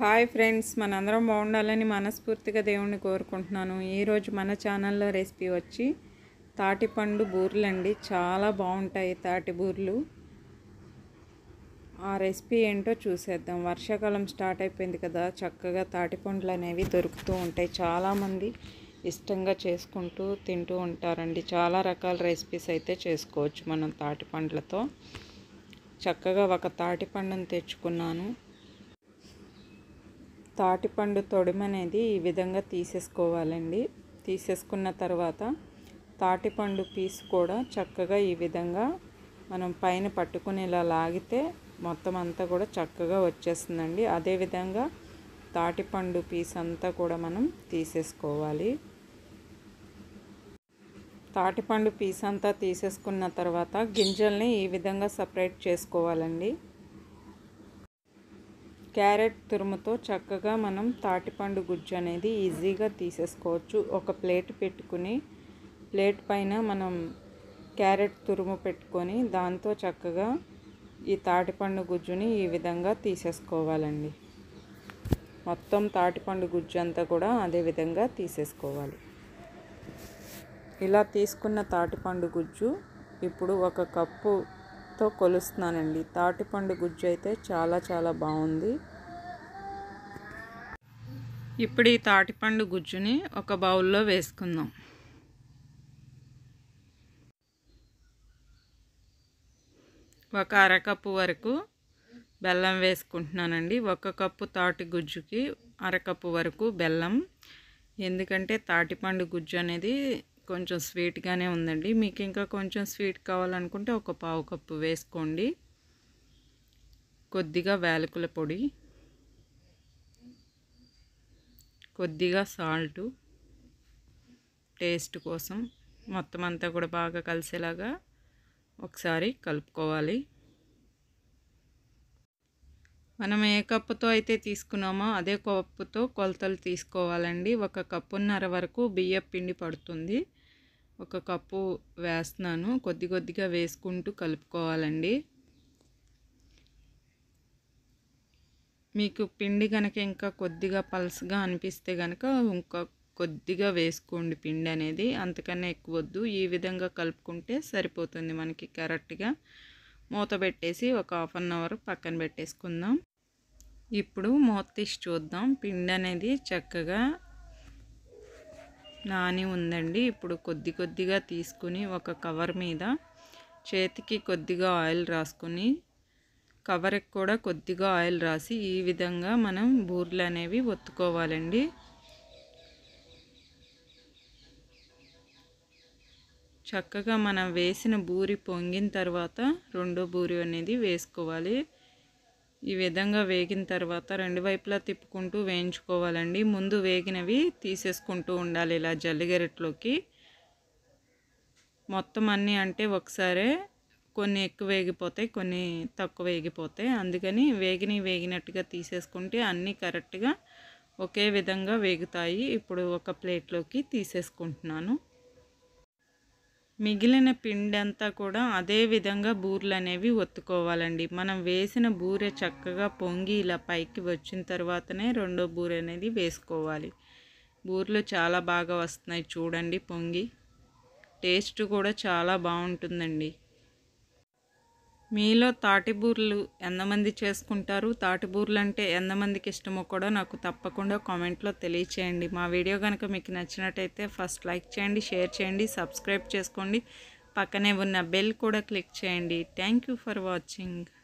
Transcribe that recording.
hi friends మనందరం బాగుండాలని మనస్ఫూర్తిగా దేవుణ్ణి కోరుకుంటున్నాను ఈరోజు మన ఛానల్లో రెసిపీ వచ్చి తాటిపండు బూరెలు అండి చాలా బాగుంటాయి తాటి బూరెలు ఆ రెసిపీ ఏంటో చూసేద్దాం వర్షాకాలం స్టార్ట్ అయిపోయింది కదా చక్కగా తాటిపండ్లు అనేవి దొరుకుతూ ఉంటాయి చాలామంది ఇష్టంగా చేసుకుంటూ తింటూ ఉంటారండి చాలా రకాల రెసిపీస్ అయితే చేసుకోవచ్చు మనం తాటిపండ్లతో చక్కగా ఒక తాటిపండును తెచ్చుకున్నాను తాటిపండు తొడిమనేది ఈ విధంగా తీసేసుకోవాలండి తీసేసుకున్న తర్వాత తాటిపండు పీస్ కూడా చక్కగా ఈ విధంగా మనం పైన పట్టుకుని ఇలా లాగితే మొత్తం అంతా కూడా చక్కగా వచ్చేస్తుందండి అదేవిధంగా తాటిపండు పీస్ అంతా కూడా మనం తీసేసుకోవాలి తాటిపండు పీస్ అంతా తీసేసుకున్న తర్వాత గింజల్ని ఈ విధంగా సపరేట్ చేసుకోవాలండి క్యారెట్ తురుముతో చక్కగా మనం తాటిపండు గుజ్జు అనేది ఈజీగా తీసేసుకోవచ్చు ఒక ప్లేట్ పెట్టుకుని ప్లేట్ పైన మనం క్యారెట్ తురుము పెట్టుకొని దాంతో చక్కగా ఈ తాటిపండు గుజ్జుని ఈ విధంగా తీసేసుకోవాలండి మొత్తం తాటిపండు గుజ్జు అంతా కూడా అదే విధంగా తీసేసుకోవాలి ఇలా తీసుకున్న తాటిపండు గుజ్జు ఇప్పుడు ఒక కప్పుతో కొలుస్తున్నానండి తాటిపండు గుజ్జు అయితే చాలా చాలా బాగుంది ఇప్పుడు ఈ తాటిపండు గుజ్జుని ఒక బౌల్లో వేసుకుందాం ఒక అరకప్పు వరకు బెల్లం వేసుకుంటున్నానండి ఒక కప్పు తాటి గుజ్జుకి అరకప్పు వరకు బెల్లం ఎందుకంటే తాటిపండు గుజ్జు అనేది కొంచెం స్వీట్గానే ఉందండి మీకు ఇంకా కొంచెం స్వీట్ కావాలనుకుంటే ఒక పావు కప్పు వేసుకోండి కొద్దిగా వేలకుల పొడి కొద్దిగా సాల్టు టేస్ట్ కోసం మొత్తం అంతా కూడా బాగా కలిసేలాగా ఒకసారి కలుపుకోవాలి మనం ఏ కప్పుతో అయితే తీసుకున్నామో అదే కప్పుతో కొలతలు తీసుకోవాలండి ఒక కప్పున్నర వరకు బియ్యం పిండి పడుతుంది ఒక కప్పు వేస్తున్నాను కొద్ది కొద్దిగా వేసుకుంటూ కలుపుకోవాలండి మీకు పిండి కనుక ఇంకా కొద్దిగా పల్స్గా అనిపిస్తే కనుక ఇంకా కొద్దిగా వేసుకోండి పిండి అనేది అంతకన్నా ఎక్కువ వద్దు ఈ విధంగా కలుపుకుంటే సరిపోతుంది మనకి కరెక్ట్గా మూత పెట్టేసి ఒక హాఫ్ అన్ అవర్ పక్కన పెట్టేసుకుందాం ఇప్పుడు మూత తీసి చూద్దాం పిండి అనేది చక్కగా నాని ఉందండి ఇప్పుడు కొద్ది కొద్దిగా తీసుకుని ఒక కవర్ మీద చేతికి కొద్దిగా ఆయిల్ రాసుకొని కవర్కి కూడా కొద్దిగా ఆయిల్ రాసి ఈ విధంగా మనం బూర్లు అనేవి ఒత్తుకోవాలండి చక్కగా మనం వేసిన బూరి పొంగిన తర్వాత రెండో బూరి అనేది వేసుకోవాలి ఈ విధంగా వేగిన తర్వాత రెండు వైపులా తిప్పుకుంటూ వేయించుకోవాలండి ముందు వేగినవి తీసేసుకుంటూ ఉండాలి ఇలా జల్లిగరెట్లోకి మొత్తం అన్నీ అంటే ఒకసారే కొన్ని ఎక్కువ వేగిపోతాయి కొన్ని తక్కువ వేగిపోతాయి అందుకని వేగిని వేగినట్టుగా తీసేసుకుంటే అన్నీ కరెక్ట్గా ఒకే విధంగా వేగుతాయి ఇప్పుడు ఒక ప్లేట్లోకి తీసేసుకుంటున్నాను మిగిలిన పిండి అంతా కూడా అదే విధంగా బూరెలు అనేవి ఒత్తుకోవాలండి మనం వేసిన బూరె చక్కగా పొంగి ఇలా పైకి వచ్చిన తర్వాతనే రెండో బూరె అనేది వేసుకోవాలి బూరెలు చాలా బాగా వస్తున్నాయి చూడండి పొంగి టేస్ట్ కూడా చాలా బాగుంటుందండి మీలో తాటి బూరెలు ఎంతమంది చేసుకుంటారు తాటి బూరెలు అంటే ఎంతమందికి ఇష్టమో కూడా నాకు తప్పకుండా కామెంట్లో తెలియచేయండి మా వీడియో కనుక మీకు నచ్చినట్టయితే ఫస్ట్ లైక్ చేయండి షేర్ చేయండి సబ్స్క్రైబ్ చేసుకోండి పక్కనే ఉన్న బెల్ కూడా క్లిక్ చేయండి థ్యాంక్ యూ ఫర్ వాచింగ్